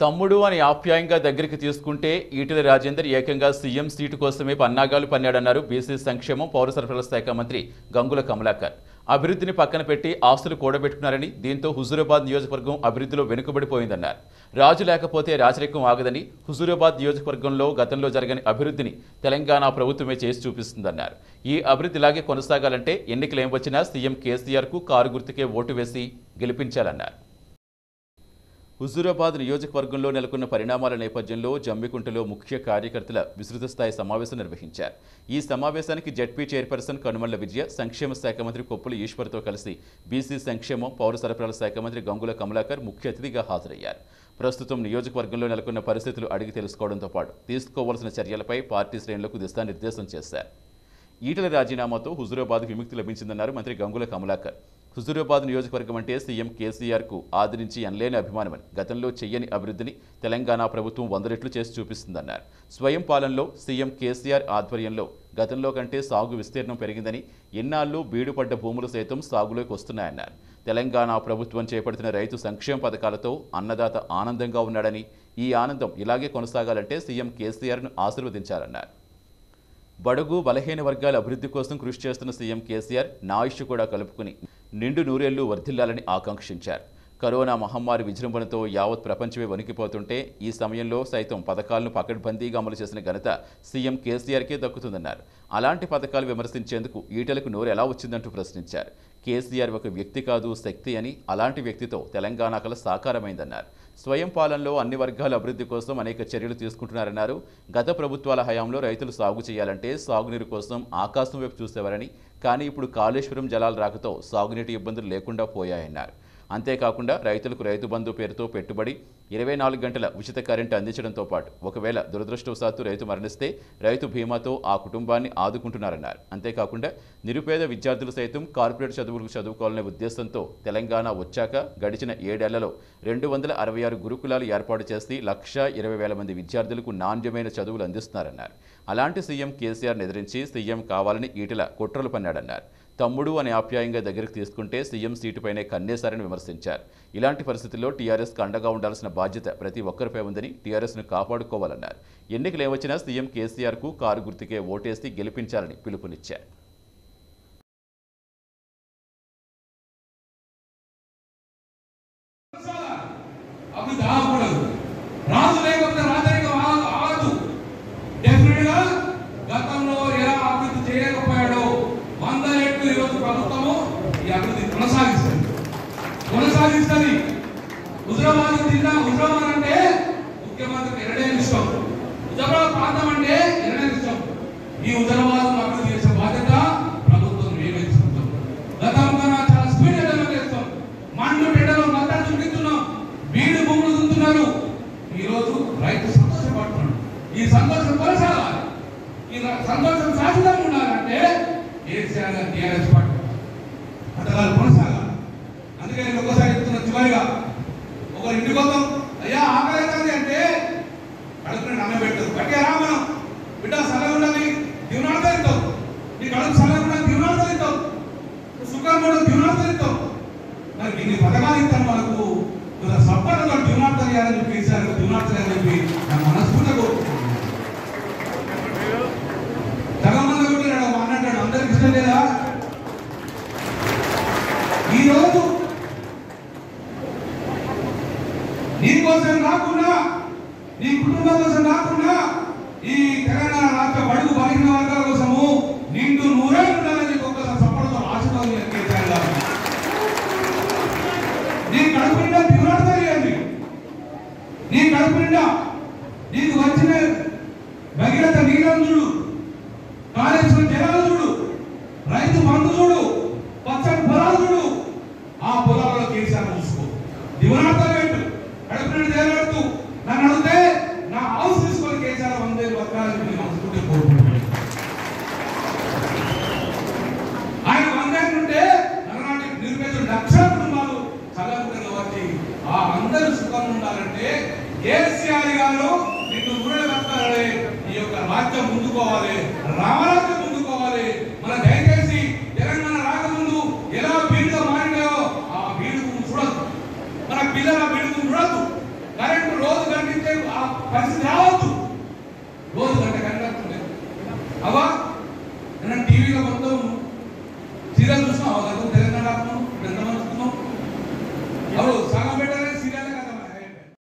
తమ్ముడు అని ఆప్యాయంగా దగ్గరికి తీసుకుంటే ఈటెల రాజేందర్ ఏకంగా సీఎం సీటు కోసమే పన్నాగాలు పన్నాడన్నారు బీసీ సంక్షేమం పౌర సరఫరాల శాఖ మంత్రి గంగుల కమలాకర్ అభివృద్ధిని పక్కన పెట్టి ఆస్తులు కూడబెట్టుకున్నారని దీంతో హుజూరాబాద్ నియోజకవర్గం అభివృద్ధిలో వెనుకబడిపోయిందన్నారు రాజు లేకపోతే రాచరికం ఆగదని హుజూరాబాద్ నియోజకవర్గంలో గతంలో జరగని అభివృద్ధిని తెలంగాణ ప్రభుత్వమే చేసి చూపిస్తుందన్నారు ఈ అభివృద్ధి ఇలాగే కొనసాగాలంటే ఎన్నికలు ఏం వచ్చినా సీఎం కేసీఆర్కు కారు గుర్తుకే ఓటు వేసి గెలిపించాలన్నారు హుజూరాబాద్ నియోజకవర్గంలో నెలకొన్న పరిణామాల నేపథ్యంలో జమ్మికుంటలో ముఖ్య కార్యకర్తల విస్తృత స్థాయి సమావేశం నిర్వహించారు ఈ సమావేశానికి జడ్పీ చైర్పర్సన్ కనుమళ్ల విజయ సంక్షేమ శాఖ మంత్రి కొప్పుల ఈశ్వర్తో కలిసి బీసీ సంక్షేమం పౌర సరఫరాల శాఖ మంత్రి గంగుల కమలాకర్ ముఖ్య అతిథిగా హాజరయ్యారు ప్రస్తుతం నియోజకవర్గంలో నెలకొన్న పరిస్థితులు అడిగి తెలుసుకోవడంతో పాటు తీసుకోవాల్సిన చర్యలపై పార్టీ శ్రేణులకు దిశానిర్దేశం చేశారు ఈటల రాజీనామాతో హుజూరాబాద్ విముక్తి లభించిందన్నారు మంత్రి గంగుల కమలాకర్ హుజూరాబాద్ నియోజకవర్గం అంటే సీఎం కేసీఆర్కు ఆదరించి ఎనలేని అభిమానమని గతంలో చెయ్యని అభివృద్ధిని తెలంగాణ ప్రభుత్వం వంద రెట్లు చేసి చూపిస్తుందన్నారు స్వయం పాలనలో సీఎం కేసీఆర్ ఆధ్వర్యంలో గతంలో కంటే సాగు విస్తీర్ణం పెరిగిందని ఎన్నాళ్ళు బీడుపడ్డ భూములు సైతం సాగులోకి వస్తున్నాయన్నారు తెలంగాణ ప్రభుత్వం చేపడుతున్న రైతు సంక్షేమ పథకాలతో అన్నదాత ఆనందంగా ఉన్నాడని ఈ ఆనందం ఇలాగే కొనసాగాలంటే సీఎం కేసీఆర్ను ఆశీర్వదించాలన్నారు బడుగు బలహీన వర్గాల అభివృద్ధి కోసం కృషి చేస్తున్న సీఎం కేసీఆర్ నా ఆయుష్ కూడా కలుపుకుని నిండు నూరేళ్లు వర్ధిల్లాలని ఆకాంక్షించారు కరోనా మహమ్మారి విజృంభణతో యావత్ ప్రపంచమే వణికిపోతుంటే ఈ సమయంలో సైతం పథకాలను పకడ్బందీగా అమలు చేసిన ఘనత సీఎం కేసీఆర్కే దక్కుతుందన్నారు అలాంటి పథకాలు విమర్శించేందుకు ఈటలకు నోరు ఎలా వచ్చిందంటూ ప్రశ్నించారు కేసీఆర్ ఒక వ్యక్తి కాదు శక్తి అని అలాంటి వ్యక్తితో తెలంగాణ కల సాకారమైందన్నారు స్వయం పాలనలో అన్ని వర్గాల అభివృద్ధి కోసం అనేక చర్యలు తీసుకుంటున్నారన్నారు గత ప్రభుత్వాల హయాంలో రైతులు సాగు చేయాలంటే సాగునీరు కోసం ఆకాశం వైపు చూసేవారని కానీ ఇప్పుడు కాళేశ్వరం జలాల రాకతో సాగునీటి ఇబ్బందులు లేకుండా పోయాయన్నారు అంతేకాకుండా రైతులకు రైతు బంధు పేరుతో పెట్టుబడి ఇరవై నాలుగు గంటల ఉచిత కరెంటు అందించడంతో పాటు ఒకవేళ దురదృష్టవశాత్తు రైతు మరణిస్తే రైతు బీమాతో ఆ కుటుంబాన్ని ఆదుకుంటున్నారన్నారు అంతేకాకుండా నిరుపేద విద్యార్థులు సైతం కార్పొరేట్ చదువులకు చదువుకోవాలనే ఉద్దేశంతో తెలంగాణ వచ్చాక గడిచిన ఏడేళ్లలో రెండు వందల అరవై ఆరు గురుకులాలు ఏర్పాటు చేసి లక్ష ఇరవై వేల మంది విద్యార్థులకు నాణ్యమైన చదువులు అందిస్తున్నారన్నారు అలాంటి సీఎం కేసీఆర్ని ఎదిరించి సీఎం కావాలని ఈటెల కుట్రలు పన్నాడన్నారు తమ్ముడు అనే ఆప్యాయంగా దగ్గరికి తీసుకుంటే సీఎం సీటుపైనే కన్నేశారని విమర్శించారు ఇలాంటి పరిస్థితుల్లో టీఆర్ఎస్కు అండగా ఉండాల్సిన బాధ్యత ప్రతి ఒక్కరిపై ఉందని టీఆర్ఎస్ను కాపాడుకోవాలన్నారు ఎన్నికలు ఏమొచ్చినా సీఎం కేసీఆర్కు కారు గుర్తుకే ఓటేసి గెలిపించాలని పిలుపునిచ్చారు అభివృద్ధి ఆగకూడదు రాజు లేకపోతే రాజరికం ఆగ- ఆగదు డెఫినెట్ గా గతంలో ఎలా అభివృద్ధి చేయలేకపోయాడో వంద రెట్లు ఈరోజు ప్రభుత్వము ఈ అభివృద్ధి కొనసాగిస్తుంది కొనసాగిస్తుంది హుజరాబాద్ జిల్లా హుజరాబాద్ అంటే ముఖ్యమంత్రికి ఎరడే ఇష్టం హుజరాబాద్ ప్రాంతం అంటే ఎరడే ఇష్టం ఈ హుజరాబాద్ అభివృద్ధి చేసే బాధ్యత ప్రభుత్వం మేమే తీసుకుంటాం గతం కన్నా చాలా స్పీడ్ డెవలప్ చేస్తాం మండు టెండలో మద్దతు చూపిస్తున్నాం బీడు భూములు దున్నుతున్నారు ఈ రోజు రైతు సంతోషపడుతున్నాడు ఈ సంతోషం కొనసాగాలి ఈ ర- సంతోషం శాశ్వతంగా ఉండాలంటే కేసీఆర్ గారు టీఆర్ఎస్ పార్టీ పథకాలు కొనసాగాలి అందుకే నేను ఒక్కసారి చెప్తున్నా చివరిగా ఒకరి ఇంటికి వద్దాం అయ్యా ఆకలి అవుతుంది అంటే కడుపుని నమ్మబెట్టదు గట్టిగా రా మనం బిడ్డ సలహా ఉండాలి దివనాలు తింటావు నీ కడుపు సలహా ఉండాలి దివనాలు తింటావు సుఖం కూడా దివనాలు తింటావు మరి ఇన్ని పథకాలు ఇస్తాను మనకు సప్పట్లో దివనాలు తెలియాలని చెప్పి కేసీఆర్ దివనాలు తెలియాలని చెప్పి నా మనస్ఫూర్తిగా కోరుకుంటున్నాను సగం మంది కొట్టినాడు మా అన్నట్టు అందరికి ఇష్టం లేదా ఈ రోజు నీ కోసం కాకుండా నీ కుటుంబం కోసం కాకుండా ఈ తెలంగాణ రాష్ట్ర బడుగు బలహీన వర్గాల కోసము నిండు నూరే ఉండాలని చెప్పి ఒక్కసారి సపోర్ట్తో ఆశీర్వాదం కేసీఆర్ గారు నీ కడుపు నిండా దిగులాడు తెలియండి నీ కడుపు నిండా నీకు వచ్చిన భగీరథ నీళ్ళను చూడు కాళేశ్వరం జలాలు చూడు రైతు బంధు చూడు పచ్చని పొలాలు చూడు ఆ పొలాలలో కేసీఆర్ చూసుకో దివనార్థాలు పెట్టు కడుపు నుండి తేలబెడుతూ నన్ను అడిగితే నా హౌస్ తీసుకొని కేసీఆర్ వంద వేలు బతకాలని చెప్పి నేను మనసుకుంటే కోరుకుంటున్నాను ఆయన వందేళ్ళు ఉంటే నల్లనాటి నిరుపేదలు లక్షల కుటుంబాలు చల్లకుంటారు కాబట్టి ఆ అందరూ సుఖం ఉండాలంటే కేసీఆర్ గారు నిన్ను ఊరే బతకాలి ఈ యొక్క రాజ్యం ముందుకోవాలి రామరాజ్యం ముందుకోవాలి మన దయచేసి తెలంగాణ రాకముందు ఎలా బీడుగా మారినాయో ఆ బీడుగు చూడద్దు మన పిల్లల బీడుగు చూడద్దు కరెంటు రోజు పరిస్థితి రావద్దు